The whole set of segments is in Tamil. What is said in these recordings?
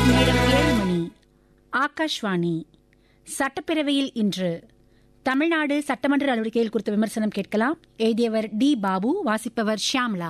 நேரம் ஏழு மணி ஆகாஷ்வாணி சட்டப்பேரவையில் இன்று தமிழ்நாடு சட்டமன்ற நடவடிக்கைகள் குறித்த விமர்சனம் கேட்கலாம் எழுதியவர் டி பாபு வாசிப்பவர் ஷியாம்லா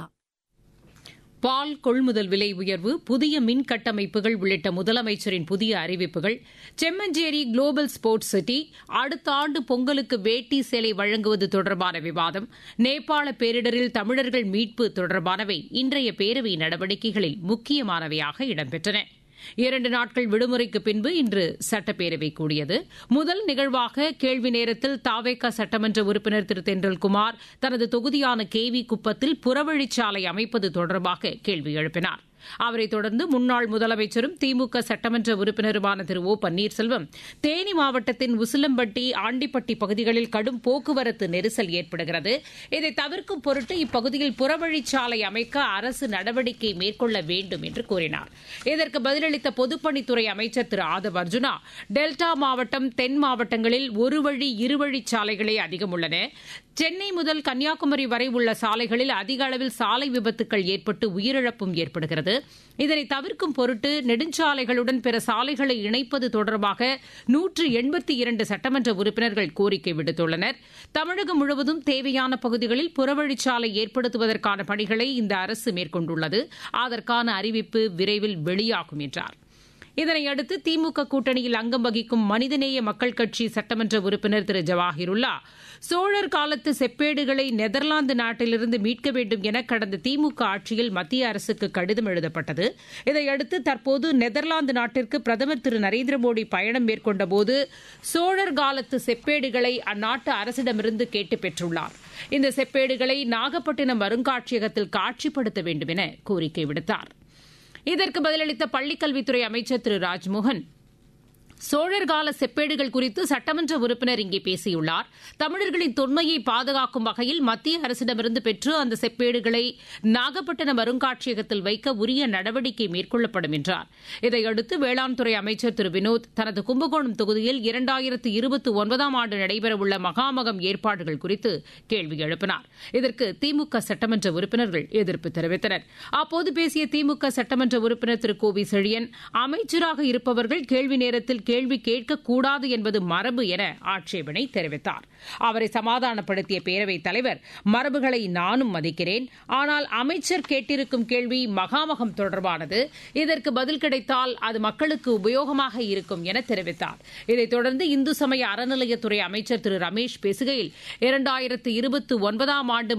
பால் கொள்முதல் விலை உயர்வு புதிய மின் கட்டமைப்புகள் உள்ளிட்ட முதலமைச்சரின் புதிய அறிவிப்புகள் செம்மஞ்சேரி குளோபல் ஸ்போர்ட்ஸ் சிட்டி அடுத்த ஆண்டு பொங்கலுக்கு வேட்டி சேலை வழங்குவது தொடர்பான விவாதம் நேபாள பேரிடரில் தமிழர்கள் மீட்பு தொடர்பானவை இன்றைய பேரவை நடவடிக்கைகளில் முக்கியமானவையாக இடம்பெற்றன இரண்டு நாட்கள் விடுமுறைக்கு பின்பு இன்று சட்டப்பேரவை கூடியது முதல் நிகழ்வாக கேள்வி நேரத்தில் தாவேகா சட்டமன்ற உறுப்பினர் திரு தென்றல்குமார் தனது தொகுதியான கேவி குப்பத்தில் புறவழிச்சாலை அமைப்பது தொடர்பாக கேள்வி எழுப்பினார் அவரைத் தொடர்ந்து முன்னாள் முதலமைச்சரும் திமுக சட்டமன்ற உறுப்பினருமான திரு ஓ பன்னீர்செல்வம் தேனி மாவட்டத்தின் உசிலம்பட்டி ஆண்டிப்பட்டி பகுதிகளில் கடும் போக்குவரத்து நெரிசல் ஏற்படுகிறது இதை தவிர்க்கும் பொருட்டு இப்பகுதியில் புறவழிச்சாலை அமைக்க அரசு நடவடிக்கை மேற்கொள்ள வேண்டும் என்று கூறினார் இதற்கு பதிலளித்த பொதுப்பணித்துறை அமைச்சர் திரு ஆதவ் அர்ஜுனா டெல்டா மாவட்டம் தென் மாவட்டங்களில் ஒரு வழி இருவழி சாலைகளே அதிகம் உள்ளன சென்னை முதல் கன்னியாகுமரி வரை உள்ள சாலைகளில் அதிக அளவில் சாலை விபத்துக்கள் ஏற்பட்டு உயிரிழப்பும் ஏற்படுகிறது இதனை தவிர்க்கும் பொருட்டு நெடுஞ்சாலைகளுடன் பிற சாலைகளை இணைப்பது தொடர்பாக நூற்று எண்பத்தி இரண்டு சட்டமன்ற உறுப்பினர்கள் கோரிக்கை விடுத்துள்ளனர் தமிழகம் முழுவதும் தேவையான பகுதிகளில் புறவழிச்சாலை ஏற்படுத்துவதற்கான பணிகளை இந்த அரசு மேற்கொண்டுள்ளது அதற்கான அறிவிப்பு விரைவில் வெளியாகும் என்றார் இதனையடுத்து திமுக கூட்டணியில் அங்கம் வகிக்கும் மனிதநேய மக்கள் கட்சி சட்டமன்ற உறுப்பினர் திரு ஜவாஹிருல்லா சோழர் காலத்து செப்பேடுகளை நெதர்லாந்து நாட்டிலிருந்து மீட்க வேண்டும் என கடந்த திமுக ஆட்சியில் மத்திய அரசுக்கு கடிதம் எழுதப்பட்டது இதையடுத்து தற்போது நெதர்லாந்து நாட்டிற்கு பிரதமர் திரு நரேந்திர மோடி பயணம் மேற்கொண்டபோது சோழர் காலத்து செப்பேடுகளை அந்நாட்டு அரசிடமிருந்து கேட்டு பெற்றுள்ளார் இந்த செப்பேடுகளை நாகப்பட்டினம் அருங்காட்சியகத்தில் காட்சிப்படுத்த வேண்டும் என கோரிக்கை விடுத்தார் இதற்கு பதிலளித்த பள்ளிக்கல்வித்துறை அமைச்சர் திரு ராஜ்மோகன் சோழர் கால செப்பேடுகள் குறித்து சட்டமன்ற உறுப்பினர் இங்கே பேசியுள்ளார் தமிழர்களின் தொன்மையை பாதுகாக்கும் வகையில் மத்திய அரசிடமிருந்து பெற்று அந்த செப்பேடுகளை நாகப்பட்டினம் அருங்காட்சியகத்தில் வைக்க உரிய நடவடிக்கை மேற்கொள்ளப்படும் என்றார் இதையடுத்து வேளாண் துறை அமைச்சர் திரு வினோத் தனது கும்பகோணம் தொகுதியில் இரண்டாயிரத்து இருபத்தி ஒன்பதாம் ஆண்டு நடைபெறவுள்ள மகாமகம் ஏற்பாடுகள் குறித்து கேள்வி எழுப்பினார் இதற்கு திமுக சட்டமன்ற உறுப்பினர்கள் எதிர்ப்பு தெரிவித்தனர் அப்போது பேசிய திமுக சட்டமன்ற உறுப்பினர் திரு கோவி செழியன் அமைச்சராக இருப்பவர்கள் கேள்வி நேரத்தில் கேள்வி கேட்கக்கூடாது என்பது மரபு என ஆட்சேபனை தெரிவித்தார் அவரை சமாதானப்படுத்திய பேரவைத் தலைவர் மரபுகளை நானும் மதிக்கிறேன் ஆனால் அமைச்சர் கேட்டிருக்கும் கேள்வி மகாமகம் தொடர்பானது இதற்கு பதில் கிடைத்தால் அது மக்களுக்கு உபயோகமாக இருக்கும் என தெரிவித்தார் இதைத் தொடர்ந்து இந்து சமய அறநிலையத்துறை அமைச்சர் திரு ரமேஷ் பேசுகையில் இரண்டாயிரத்து இருபத்தி ஒன்பதாம் ஆண்டு